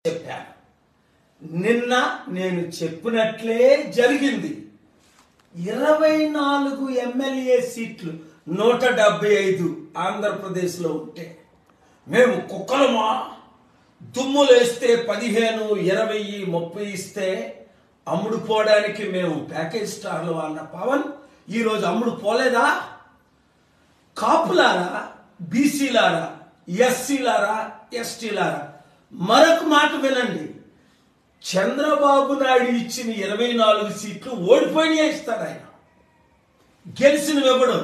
చెప్పాను నిన్న నేను చెప్పినట్లే జరిగింది ఇరవై నాలుగు ఎమ్మెల్యే సీట్లు నూట డెబ్బై ఐదు ఆంధ్రప్రదేశ్లో ఉంటే మేము కుక్కలమా దుమ్ములేస్తే పదిహేను ఇరవై ముప్పై ఇస్తే అమ్ముడు పోవడానికి మేము ప్యాకేజ్ స్టార్లు అన్న పవన్ ఈరోజు అమ్ముడు పోలేదా కాపులారా బీసీలారా ఎస్సీలారా ఎస్టీలారా మరొక మాట వినండి చంద్రబాబు నాయుడు ఇచ్చిన ఇరవై నాలుగు సీట్లు ఓడిపోయినా ఇస్తాడు ఆయన గెలిచిన ఎవడు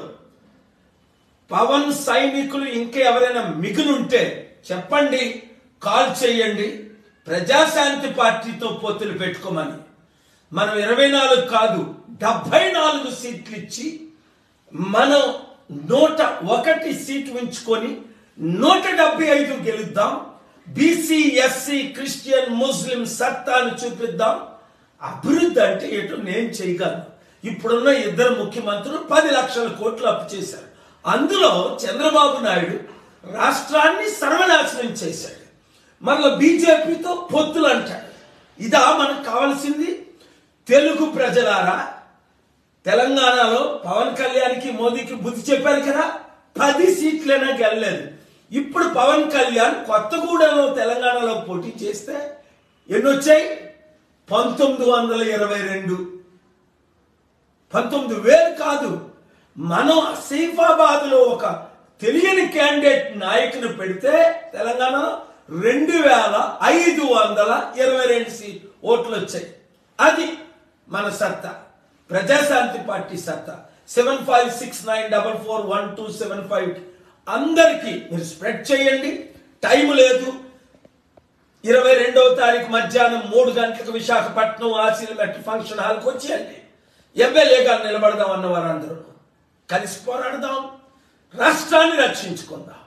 పవన్ సైనికులు ఇంకా ఎవరైనా మిగులుంటే చెప్పండి కాల్ చేయండి ప్రజాశాంతి పార్టీతో పొత్తులు పెట్టుకోమని మనం ఇరవై నాలుగు కాదు డెబ్బై నాలుగు సీట్లు ఇచ్చి మనం నూట ఒకటి సీట్లు ఉంచుకొని నూట డెబ్బై ఐదు గెలుద్దాం బీసీ ఎస్సీ క్రిస్టియన్ ముస్లిం సత్తాను చూపిద్దాం అభివృద్ధి అంటే ఏటో నేను చేయగలను ఇప్పుడున్న ఇద్దరు ముఖ్యమంత్రులు పది లక్షల కోట్లు అప్పు చేశారు అందులో చంద్రబాబు నాయుడు రాష్ట్రాన్ని సర్వనాశనం చేశాడు మరలా బీజేపీతో పొత్తులు అంటాడు ఇదా మనకు కావాల్సింది తెలుగు ప్రజలారా తెలంగాణలో పవన్ కళ్యాణ్కి మోదీకి బుద్ధి చెప్పారు కదా పది సీట్లైనా గెలలేదు ఇప్పుడు పవన్ కళ్యాణ్ కొత్తగూడెంలో తెలంగాణలో పోటీ చేస్తే ఎన్ని వచ్చాయి పంతొమ్మిది వందల ఇరవై రెండు పంతొమ్మిది వేలు కాదు మనం సీఫాబాద్ లో ఒక తెలియని క్యాండిడేట్ నాయకుని పెడితే తెలంగాణలో రెండు వేల ఐదు వందల ఇరవై రెండు సీట్ ఓట్లు వచ్చాయి అది మన సత్తా ప్రజాశాంతి పార్టీ సత్తా seven five six nine double four one two seven five అందరికీ మీరు స్ప్రెడ్ చేయండి టైం లేదు ఇరవై రెండవ తారీఖు మధ్యాహ్నం మూడు గంటలకు విశాఖపట్నం ఆశీలమెట్ ఫంక్షన్ హాల్కి వచ్చేయండి ఎమ్మెల్యేగా నిలబడదాం అన్న వారందరూ కలిసి పోరాడదాం రాష్ట్రాన్ని రక్షించుకుందాం